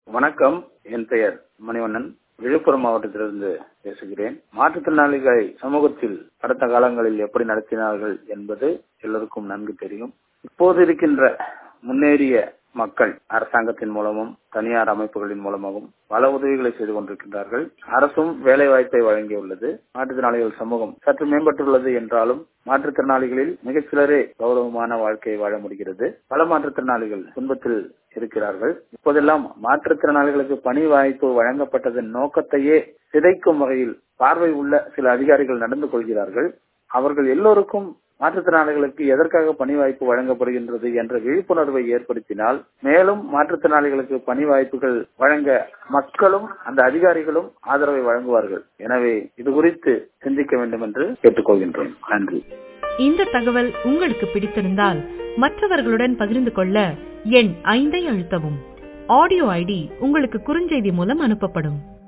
வணக்கம் என் பெயர் மணிவண்ணன் விழுப்புரம் மாவட்டத்திலிருந்து பேசுகிறேன் மாற்றுத்திறனாளிகளை சமூகத்தில் கடந்த காலங்களில் எப்படி நடத்தினார்கள் என்பது எல்லோருக்கும் நன்கு தெரியும் இப்போது இருக்கின்ற முன்னேறிய மக்கள் அரசாங்கத்தின் மூலமும் தனியார் அமைப்புகளின் மூலமாகவும் பல உதவிகளை செய்து கொண்டிருக்கின்றார்கள் அரசும் வேலை வாய்ப்பை வழங்கியுள்ளது மாற்றுத்திறனாளிகள் சமூகம் சற்று மேம்பட்டுள்ளது என்றாலும் மாற்றுத்திறனாளிகளில் மிகச் சிலரே கௌரவமான வாழ்க்கையை வாழ முடிகிறது பல மாற்றுத்திறனாளிகள் துன்பத்தில் இருக்கிறார்கள் இப்போதெல்லாம் மாற்றுத்திறனாளிகளுக்கு பணி வாய்ப்பு வழங்கப்பட்டதன் நோக்கத்தையே சிதைக்கும் வகையில் பார்வை உள்ள சில அதிகாரிகள் நடந்து கொள்கிறார்கள் அவர்கள் எல்லோருக்கும் மாற்றுத்திறனாளிகளுக்கு எதற்காக பணி வாய்ப்பு வழங்கப்படுகின்றது என்ற விழிப்புணர்வை ஏற்படுத்தினால் மேலும் மாற்றுத்திறனாளிகளுக்கு பணி வாய்ப்புகள் வழங்க மக்களும் அந்த அதிகாரிகளும் ஆதரவை வழங்குவார்கள் எனவே இது குறித்து சிந்திக்க வேண்டும் என்று கேட்டுக்கொள்கின்றேன் நன்றி இந்த தகவல் உங்களுக்கு பிடித்திருந்தால் மற்றவர்களுடன் பகிர்ந்து கொள்ள எண் ஐந்தை அழுத்தவும் ஆடியோ ஐடி உங்களுக்கு குறுஞ்செய்தி மூலம் அனுப்பப்படும்